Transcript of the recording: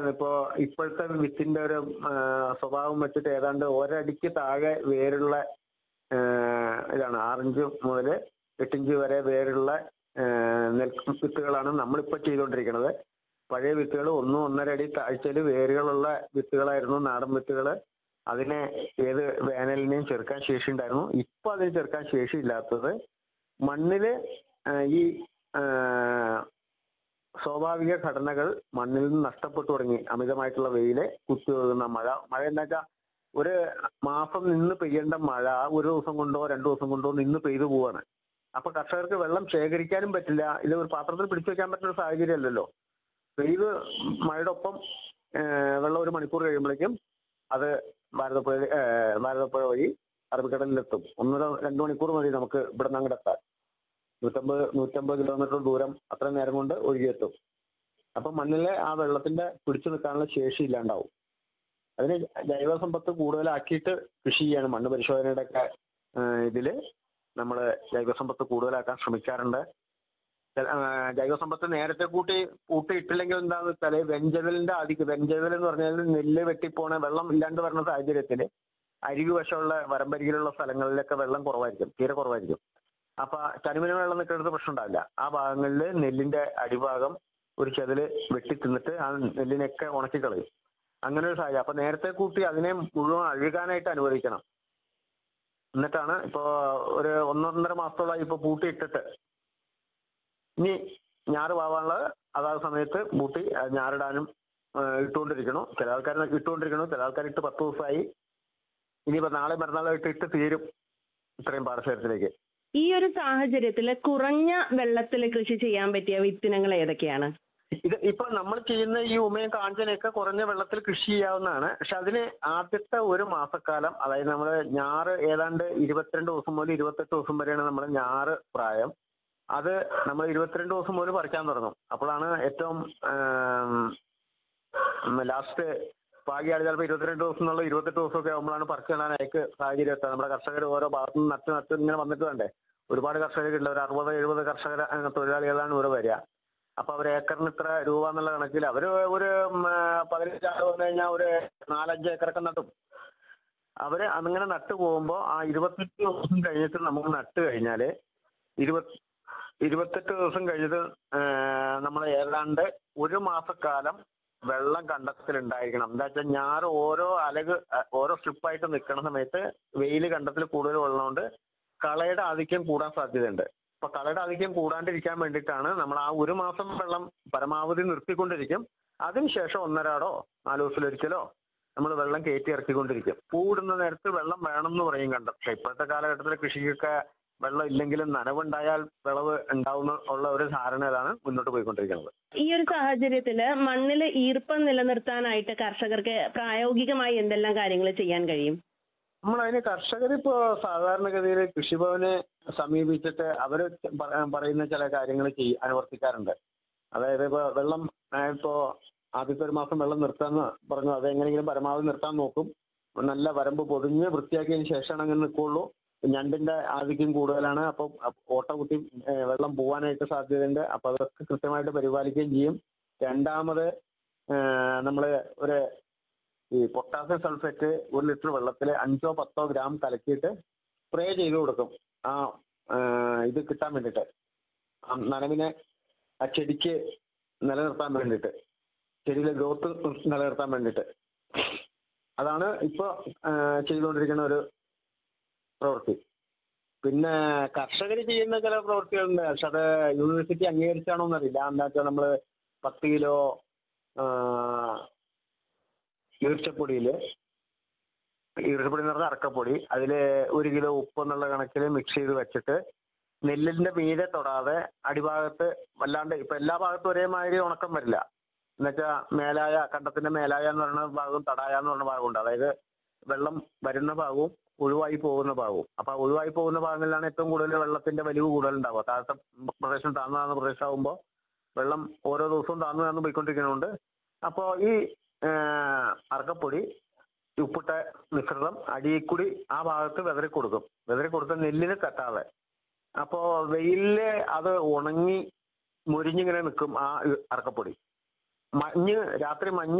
ഇപ്പോ ഇപ്പോഴത്തെ വിത്തിന്റെ ഒരു ആ, സ്വഭാവം വെച്ചിട്ട് ഏതാണ്ട് ഒരടിക്ക് താഴെ വേരുള്ള ആ, ഇതാണ് ആറിഞ്ച് മുതൽ എട്ടിഞ്ച് വരെ വേരുള്ള ആ, നെൽ വിത്തുകളാണ് നമ്മളിപ്പോ ചെയ്തുകൊണ്ടിരിക്കുന്നത് പഴയ വിത്തുകൾ ഒന്നും ഒന്നര അടി താഴ്ചയിൽ വേരുകളുള്ള വിത്തുകളായിരുന്നു നാടൻ വിത്തുകള് അതിനെ ഏത് വേനലിനെയും ചെറുക്കാൻ ശേഷി ഉണ്ടായിരുന്നു ഇപ്പൊ അതിന് ചെറുക്കാൻ ശേഷി ഇല്ലാത്തത് മണ്ണില് ആ, ഈ ആ, സ്വാഭാവിക ഘടനകൾ മണ്ണിൽ നിന്ന് നഷ്ടപ്പെട്ടു തുടങ്ങി അമിതമായിട്ടുള്ള വെയില് കുത്തിയൊഴുകുന്ന മഴ മഴ എന്താ വെച്ചാൽ ഒരു മാസം നിന്ന് പെയ്യേണ്ട മഴ ഒരു ദിവസം കൊണ്ടോ രണ്ടു ദിവസം കൊണ്ടോ നിന്ന് പെയ്തു പോവാണ് അപ്പൊ കർഷകർക്ക് വെള്ളം ശേഖരിക്കാനും പറ്റില്ല ഇത് ഒരു പാത്രത്തിൽ പിടിച്ചു വെക്കാൻ പറ്റുന്ന സാഹചര്യം അല്ലല്ലോ പെയ്ത് മഴയുടെ ഒപ്പം ഏഹ്, വെള്ളം ഒരു മണിക്കൂർ കഴിയുമ്പോഴേക്കും അത് ഭാരതപ്പുഴ ഏഹ്, ഭാരതപ്പുഴ വഴി അറബിക്കടലിലെത്തും ഒന്നര രണ്ടു മണിക്കൂർ മതി നമുക്ക് ഇവിടെ നിന്ന് അങ്ങോട്ട് എത്താൻ നൂറ്റമ്പത് നൂറ്റമ്പത് കിലോമീറ്റർ ദൂരം അത്ര നേരം കൊണ്ട് ഒഴുകിയെത്തും അപ്പൊ മണ്ണിലെ ആ വെള്ളത്തിന്റെ പിടിച്ചു നിൽക്കാനുള്ള ശേഷി ഇല്ലാണ്ടാവും അതിന് ജൈവ സമ്പത്ത് കൂടുതലാക്കിയിട്ട് കൃഷി ചെയ്യാണ് മണ്ണ് പരിശോധനയുടെ ഒക്കെ ഏഹ്, ഇതില് നമ്മൾ ജൈവ സമ്പത്ത് കൂടുതലാക്കാൻ ശ്രമിക്കാറുണ്ട് ചെ- ആ, ജൈവ സമ്പത്ത് നേരത്തെ കൂട്ടി കൂട്ടിയിട്ടില്ലെങ്കിൽ എന്താന്ന് വെച്ചാല് വെഞ്ചതലിന്റെ ആധിക്യം വെഞ്ചതൽ എന്ന് പറഞ്ഞാൽ നെല്ല് വെട്ടിപ്പോണ വെള്ളം ഇല്ലാണ്ട് വരുന്ന സാഹചര്യത്തില് അരികു വശമുള്ള വരമ്പരികിലുള്ള സ്ഥലങ്ങളിലൊക്കെ വെള്ളം കുറവായിരിക്കും തീരെ കുറവായിരിക്കും അപ്പൊ ചനുവിന് വെള്ളം നിൽക്കുന്നത് പ്രശ്നം ഉണ്ടാവില്ല ആ ഭാഗങ്ങളിൽ നെല്ലിന്റെ അടിഭാഗം ഒരു ചെതല് വെട്ടി തിന്നിട്ട് ആ നെല്ലിനെയൊക്കെ ഉണക്കി കളയും അങ്ങനെ ഒരു സാഹചര്യം അപ്പൊ നേരത്തെ കൂട്ടി അതിനെ മുഴുവൻ അഴുകാനായിട്ട് അനുവദിക്കണം എന്നിട്ടാണ് ഇപ്പോ ഒരു ഒന്നൊന്നര മാസത്തോളമായി ഇപ്പൊ പൂട്ടിയിട്ടിട്ട് ഇനി ഞാറ് പാവാനുള്ളത് അതാത് സമയത്ത് പൂട്ടി അത് ഞാറിടാനും ആ, ഇട്ടുകൊണ്ടിരിക്കണു ചില ആൾക്കാർ ഇട്ടുകൊണ്ടിരിക്കണു ചില ആൾക്കാർ ഇട്ട് പത്ത് ദിവസമായി ഇനിയിപ്പോ നാളെ മറ്റന്നാളായിട്ട് ഇട്ട് തീരും ഇത്രയും പാടശേഖരത്തിലേക്ക് ഈ ഒരു സാഹചര്യത്തില് കുറഞ്ഞ വെള്ളത്തിൽ കൃഷി ചെയ്യാൻ പറ്റിയ വിത്തിനങ്ങൾ ഏതൊക്കെയാണ് ഇത് ഇപ്പൊ നമ്മൾ ചെയ്യുന്ന ഈ ഉമയും കാഞ്ചനയൊക്കെ കുറഞ്ഞ വെള്ളത്തിൽ കൃഷി ചെയ്യാവുന്നതാണ് പക്ഷെ അതിന് ആദ്യത്തെ ഒരു മാസക്കാലം അതായത് നമ്മൾ ഞാറ് ഏതാണ്ട് ഇരുപത്തിരണ്ട് ദിവസം മുതൽ ഇരുപത്തെട്ട് ദിവസം വരെയാണ് നമ്മുടെ ഞാറ് പ്രായം അത് നമ്മൾ ഇരുപത്തിരണ്ട് ദിവസം മുതൽ പറിക്കാൻ തുടങ്ങും അപ്പോഴാണ് ഏറ്റവും ലാസ്റ്റ് പാകിയാൾ ചിലപ്പോൾ ഇരുപത്തിരണ്ട് ദിവസം എന്നുള്ള ഇരുപത്തെട്ട് ദിവസമൊക്കെ ആകുമ്പോഴാണ് പറിച്ചിടാൻ അയക്ക് സാഹചര്യം എത്തുക നമ്മുടെ കർഷകർ ഓരോ ഭാഗത്തു നിന്ന് നട്ട് നട്ട് ഇങ്ങനെ വന്നിട്ട് വേണ്ടേ ഒരുപാട് കർഷകരുണ്ട് ഒരു അറുപത് എഴുപത് കർഷകർ ഏഹ്, തൊഴിലാളികളാണ് ഇവിടെ വരിക അപ്പൊ അവർ ഏക്കറിന് ഇത്ര രൂപ എന്നുള്ള കണക്കിൽ അവര് ഒരു ഉം, ആ, പതിനഞ്ച് ആള് വന്നു കഴിഞ്ഞാൽ ഒരു നാലഞ്ച് ഏക്കറൊക്കെ നട്ടും അവര് അങ്ങനെ നട്ടു പോകുമ്പോ ആ ഇരുപത്തെട്ട് ദിവസം കഴിഞ്ഞിട്ട് നമുക്ക് നട്ട് കഴിഞ്ഞാല് ഇരുപത്തി ഇരുപത്തെട്ട് ദിവസം കഴിഞ്ഞിട്ട് നമ്മൾ ഏതാണ്ട് ഒരു മാസക്കാലം വെള്ളം കണ്ടത്തിൽ ഉണ്ടായിരിക്കണം എന്താ വെച്ചാൽ ഞാറ് ഓരോ അലക് അഹ് ഓരോ സ്ട്രിപ്പായിട്ട് നിൽക്കുന്ന സമയത്ത് വെയിൽ കണ്ടത്തിൽ കൂടുതൽ വെള്ളമുണ്ട് കളയുടെ ആധിക്യം കൂടാൻ സാധ്യതയുണ്ട് അപ്പൊ കളയുടെ ആധിക്യം കൂടാണ്ടിരിക്കാൻ വേണ്ടിയിട്ടാണ് നമ്മൾ ആ ഒരു മാസം വെള്ളം പരമാവധി നിർത്തിക്കൊണ്ടിരിക്കും അതിനുശേഷം ഒന്നരാടോ നാല് ദിവസത്തിലൊരിക്കലോ നമ്മൾ വെള്ളം കയറ്റി ഇറക്കിക്കൊണ്ടിരിക്കും പൂവിടുന്ന നേരത്ത് വെള്ളം വേണം എന്ന് പറയും കണ്ടത് ഇപ്പോഴത്തെ കാലഘട്ടത്തിൽ കൃഷിക്കൊക്കെ വെള്ളം ഇല്ലെങ്കിലും നനവുണ്ടായാൽ വിളവ് ഉണ്ടാവുന്ന ഉള്ള ഒരു ധാരണയിലാണ് മുന്നോട്ട് പോയിക്കൊണ്ടിരിക്കുന്നത് ഈ ഒരു സാഹചര്യത്തില് മണ്ണിൽ ഈർപ്പം നിലനിർത്താനായിട്ട് കർഷകർക്ക് പ്രായോഗികമായി എന്തെല്ലാം കാര്യങ്ങൾ ചെയ്യാൻ കഴിയും നമ്മൾ അതിന് കർഷകർ ഇപ്പോ സാധാരണഗതിയിൽ കൃഷിഭവനെ സമീപിച്ചിട്ട് അവര് പ- പറയുന്ന ചില കാര്യങ്ങൾ ചെയ്യ അനുവർത്തിക്കാറുണ്ട് അതായത് ഇപ്പൊ വെള്ളം ആ, ഇപ്പോ ആദ്യത്തെ ഒരു മാസം വെള്ളം നിർത്താന്ന് പറഞ്ഞു അത് എങ്ങനെയെങ്കിലും പരമാവധി നിർത്താൻ നോക്കും നല്ല വരമ്പ് പൊതിഞ്ഞ് വൃത്തിയാക്കിയതിന് ശേഷമാണ് അങ്ങനെ നിൽക്കുള്ളൂ ഞണ്ടിന്റെ ആധിക്യം കൂടുതലാണ് അപ്പൊ ഓട്ട കുത്തി ഏ, വെള്ളം പോവാനായിട്ട് സാധ്യതയുണ്ട് അപ്പൊ അതൊക്കെ കൃത്യമായിട്ട് പരിപാലിക്കുകയും ചെയ്യും രണ്ടാമത് ഏ, നമ്മള് ഒരു ഈ പൊട്ടാസ്യം സൾഫേറ്റ് ഒരു ലിറ്റർ വെള്ളത്തിൽ അഞ്ചോ പത്തോ ഗ്രാം കലക്കിയിട്ട് സ്പ്രേ ചെയ്ത് കൊടുക്കും ആ ആ, ഇത് കിട്ടാൻ വേണ്ടിയിട്ട് ആ നനവിനെ ആ ചെടിക്ക് നിലനിർത്താൻ വേണ്ടിയിട്ട് ചെടിയിലെ ഗ്രോത്ത് നിലനിർത്താൻ വേണ്ടിയിട്ട് അതാണ് ഇപ്പൊ ആ, ചെയ്തുകൊണ്ടിരിക്കുന്ന ഒരു പ്രവൃത്തി പിന്നെ കർഷകർ ചെയ്യുന്ന ചില പ്രവൃത്തികളുണ്ട് പക്ഷെ അത് യൂണിവേഴ്സിറ്റി അംഗീകരിച്ചാണോ എന്നറിയില്ല എന്താ വെച്ചാൽ നമ്മള് പത്ത് കിലോ ആ, ഈർച്ചപ്പൊടിയില് ഈർച്ചപ്പൊടി എന്ന് പറഞ്ഞാൽ അറക്കപ്പൊടി അതില് ഒരു കിലോ ഉപ്പ് എന്നുള്ള കണക്കിൽ മിക്സ് ചെയ്ത് വെച്ചിട്ട് നെല്ലിന്റെ മീതെ തൊടാതെ അടിഭാഗത്ത് വല്ലാണ്ട് ഇപ്പൊ എല്ലാ ഭാഗത്തും ഒരേമാതിരി ഉണക്കം വരില്ല എന്നുവെച്ചാൽ മേലായ കണ്ടത്തിന്റെ മേലായ എന്ന് പറയുന്ന ഭാഗവും തടായ എന്ന് പറയുന്ന ഭാഗമുണ്ട് അതായത് വെള്ളം വരുന്ന ഭാഗവും ഒഴിവായി പോകുന്ന ഭാഗവും അപ്പൊ ആ ഒഴിവായി പോകുന്ന ഭാഗങ്ങളിലാണ് ഏറ്റവും കൂടുതൽ വെള്ളത്തിന്റെ വലിവ് കൂടുതൽ ഉണ്ടാവുക താഴത്തെ പ്രദേശം താഴ്ന്ന താഴ്ന്ന പ്രദേശമാകുമ്പോൾ വെള്ളം ഓരോ ദിവസവും താഴ്ന്നു താഴ്ന്നു പോയിക്കൊണ്ടിരിക്കുന്നുണ്ട് അപ്പോ ഈ ആ, അറക്കപ്പൊടി ഉപ്പിട്ട മിശ്രിതം അടിയിൽ കൂടി ആ ഭാഗത്ത് വെതറി കൊടുക്കും വെതറി കൊടുത്ത നെല്ലിന് തട്ടാതെ അപ്പോ വെയിലില് അത് ഉണങ്ങി മുരിഞ്ഞിങ്ങനെ നിൽക്കും ആ അറക്കപ്പൊടി മഞ്ഞ് രാത്രി മഞ്ഞ്